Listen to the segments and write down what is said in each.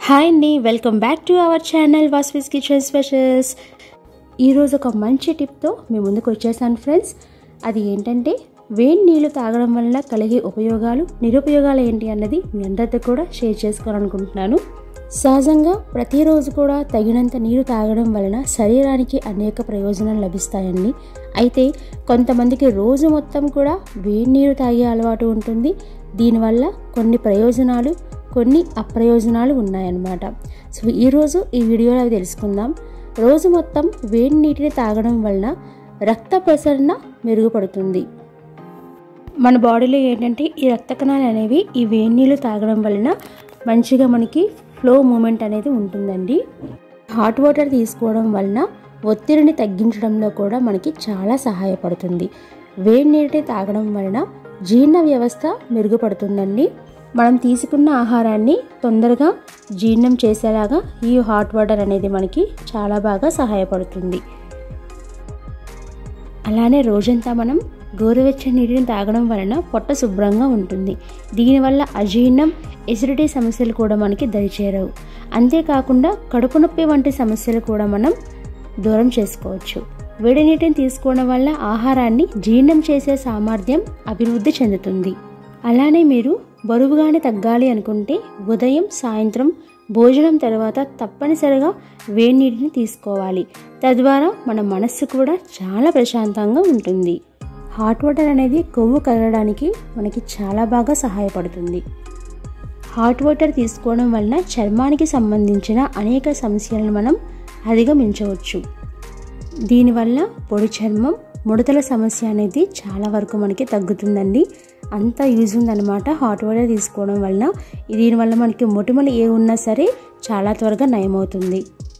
hi అండి welcome back to our channel Vasvi's kitchen specials ఈరోజు ఒక మంచి టిప్తో మీ ముందుకు వచ్చేసాను ఫ్రెండ్స్ అది ఏంటంటే వేడి నీళ్లు తాగడం వల్ల కలిగే ఉపయోగాలు నిరుపయోగాలు ఏంటి అన్నది మీ అందరితో కూడా షేర్ చేసుకోవాలనుకుంటున్నాను సహజంగా ప్రతిరోజు కూడా తగినంత నీరు తాగడం వలన శరీరానికి అనేక ప్రయోజనాలు లభిస్తాయండి అయితే కొంతమందికి రోజు మొత్తం కూడా వేడి నీరు తాగే అలవాటు ఉంటుంది దీనివల్ల కొన్ని ప్రయోజనాలు కొన్ని అప్రయోజనాలు ఉన్నాయన్నమాట సో ఈరోజు ఈ వీడియోలో అవి తెలుసుకుందాం రోజు మొత్తం వేడి నీటిని తాగడం వలన రక్త ప్రసరణ మెరుగుపడుతుంది మన బాడీలో ఏంటంటే ఈ రక్త కణాలు అనేవి ఈ వేడి నీళ్ళు తాగడం వలన మంచిగా మనకి ఫ్లో మూమెంట్ అనేది ఉంటుందండి హాట్ వాటర్ తీసుకోవడం వలన ఒత్తిడిని తగ్గించడంలో కూడా మనకి చాలా సహాయపడుతుంది వేడి నీటిని తాగడం వలన జీర్ణ వ్యవస్థ మెరుగుపడుతుందండి మనం తీసుకున్న ఆహారాన్ని తొందరగా జీర్ణం చేసేలాగా ఈ హాట్ వాటర్ అనేది మనకి చాలా బాగా సహాయపడుతుంది అలానే రోజంతా మనం గోరువెచ్చని నీటిని తాగడం వలన పొట్ట శుభ్రంగా ఉంటుంది దీనివల్ల అజీర్ణం ఎసిడిటీ సమస్యలు కూడా మనకి దరిచేరవు అంతేకాకుండా కడుపు నొప్పి వంటి సమస్యలు కూడా మనం దూరం చేసుకోవచ్చు వేడి నీటిని తీసుకోవడం వల్ల ఆహారాన్ని జీర్ణం చేసే సామర్థ్యం అభివృద్ధి చెందుతుంది అలానే మీరు బరువుగానే తగ్గాలి అనుకుంటే ఉదయం సాయంత్రం భోజనం తర్వాత తప్పనిసరిగా వేడి నీటిని తీసుకోవాలి తద్వారా మన మనస్సు కూడా చాలా ప్రశాంతంగా ఉంటుంది హాట్ వాటర్ అనేది కొవ్వు కరగడానికి మనకి చాలా బాగా సహాయపడుతుంది హాట్ వాటర్ తీసుకోవడం వలన చర్మానికి సంబంధించిన అనేక సమస్యలను మనం అధిగమించవచ్చు దీనివల్ల పొడి చర్మం ముడతల సమస్య అనేది చాలా వరకు మనకి తగ్గుతుందండి అంత యూజ్ ఉందన్నమాట హాట్ వాటర్ తీసుకోవడం వలన దీనివల్ల మనకి మొటిమలు ఏ ఉన్నా సరే చాలా త్వరగా నయమవుతుంది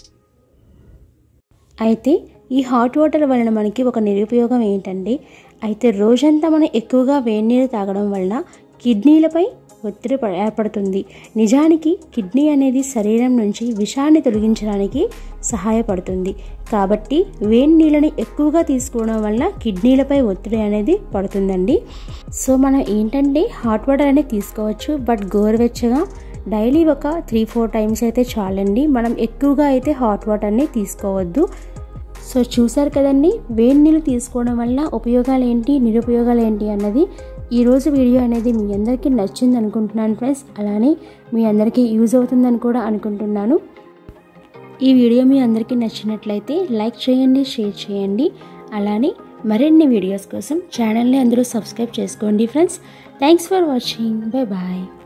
అయితే ఈ హాట్ వాటర్ వలన మనకి ఒక నిరుపయోగం ఏంటంటే అయితే రోజంతా మనం ఎక్కువగా వేడి నీరు తాగడం వలన కిడ్నీలపై ఒత్తిడి ఏర్పడుతుంది నిజానికి కిడ్నీ అనేది శరీరం నుంచి విషాన్ని తొలగించడానికి సహాయపడుతుంది కాబట్టి వేడి నీళ్ళని ఎక్కువగా తీసుకోవడం వల్ల కిడ్నీలపై ఒత్తిడి అనేది పడుతుందండి సో మనం ఏంటంటే హాట్ వాటర్ అనేది తీసుకోవచ్చు బట్ గోరువెచ్చగా డైలీ ఒక త్రీ ఫోర్ టైమ్స్ అయితే చాలండి మనం ఎక్కువగా అయితే హాట్ వాటర్ని తీసుకోవద్దు సో చూసారు కదండి వేడి నీళ్ళు తీసుకోవడం వల్ల ఉపయోగాలు ఏంటి నిరుపయోగాలు ఏంటి అన్నది ఈరోజు వీడియో అనేది మీ అందరికీ నచ్చింది అనుకుంటున్నాను ఫ్రెండ్స్ అలానే మీ అందరికీ యూజ్ అవుతుందని కూడా అనుకుంటున్నాను ఈ వీడియో మీ అందరికీ నచ్చినట్లయితే లైక్ చేయండి షేర్ చేయండి అలానే మరిన్ని వీడియోస్ కోసం ఛానల్ని అందరూ సబ్స్క్రైబ్ చేసుకోండి friends thanks for watching bye bye